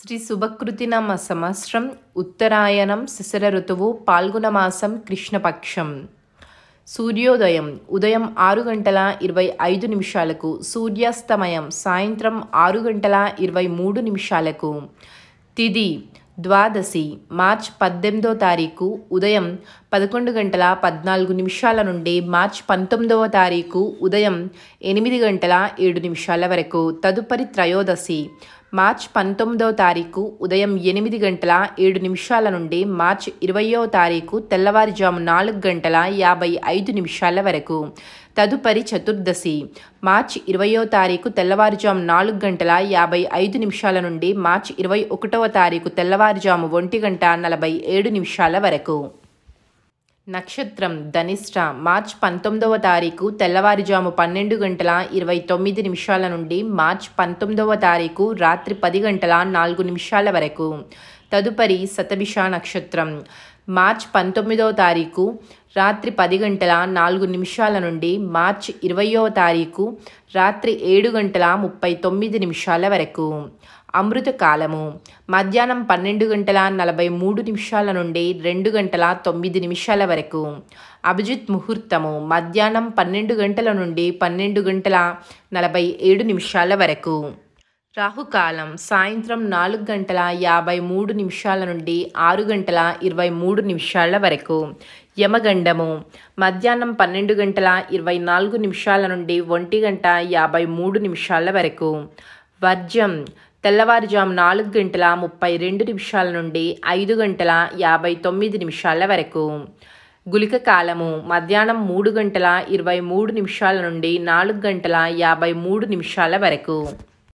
శ్రీ శుభకృతినామ సంవత్సరం ఉత్తరాయణం శిశిర ఋతువు పాల్గొన మాసం కృష్ణపక్షం సూర్యోదయం ఉదయం ఆరు గంటల ఇరవై ఐదు నిమిషాలకు సూర్యాస్తమయం సాయంత్రం ఆరు గంటల ఇరవై మూడు నిమిషాలకు తిది ద్వాదశి మార్చ్ పద్దెనిమిదో తారీఖు ఉదయం పదకొండు గంటల పద్నాలుగు నిమిషాల నుండి మార్చ్ పంతొమ్మిదవ తారీఖు ఉదయం ఎనిమిది గంటల ఏడు నిమిషాల వరకు తదుపరి త్రయోదశి మార్చ్ పంతొమ్మిదవ తారీఖు ఉదయం ఎనిమిది గంటల ఏడు నిమిషాల నుండి మార్చ్ ఇరవయో తారీఖు తెల్లవారుజాము నాలుగు గంటల యాభై ఐదు నిమిషాల వరకు తదుపరి చతుర్దశి మార్చ్ ఇరవయో తారీఖు తెల్లవారుజాము నాలుగు గంటల యాభై ఐదు నిమిషాల నుండి మార్చ్ ఇరవై ఒకటవ తారీఖు తెల్లవారుజాము ఒంటి గంట నలభై ఏడు నిమిషాల వరకు నక్షత్రం ధనిష్ట మార్చ్ పంతొమ్మిదవ తారీఖు తెల్లవారుజాము పన్నెండు గంటల ఇరవై తొమ్మిది నిమిషాల నుండి మార్చ్ పంతొమ్మిదవ తారీఖు రాత్రి పది గంటల నాలుగు నిమిషాల వరకు తదుపరి శతభిష నక్షత్రం మార్చ్ పంతొమ్మిదవ తారీఖు రాత్రి పది గంటల నాలుగు నిమిషాల నుండి మార్చ్ ఇరవయో తారీఖు రాత్రి ఏడు గంటల ముప్పై తొమ్మిది నిమిషాల వరకు అమృత కాలము మధ్యాహ్నం పన్నెండు గంటల నలభై మూడు నిమిషాల నుండి రెండు గంటల తొమ్మిది నిమిషాల వరకు అభిజిత్ ముహూర్తము మధ్యాహ్నం పన్నెండు గంటల నుండి పన్నెండు గంటల నలభై ఏడు నిమిషాల వరకు రాహుకాలం సాయంత్రం నాలుగు గంటల యాభై మూడు నిమిషాల నుండి ఆరు గంటల ఇరవై మూడు నిమిషాల వరకు యమగండము మధ్యాహ్నం పన్నెండు గంటల ఇరవై నాలుగు నిమిషాల నుండి ఒంటి గంట యాభై మూడు నిమిషాల వరకు వర్జం తెల్లవారుజాము నాలుగు గంటల ముప్పై రెండు నిమిషాల నుండి ఐదు గంటల యాభై తొమ్మిది నిమిషాల వరకు గులిక కాలము మధ్యాహ్నం మూడు గంటల ఇరవై మూడు నిమిషాల నుండి నాలుగు గంటల యాభై మూడు నిమిషాల వరకు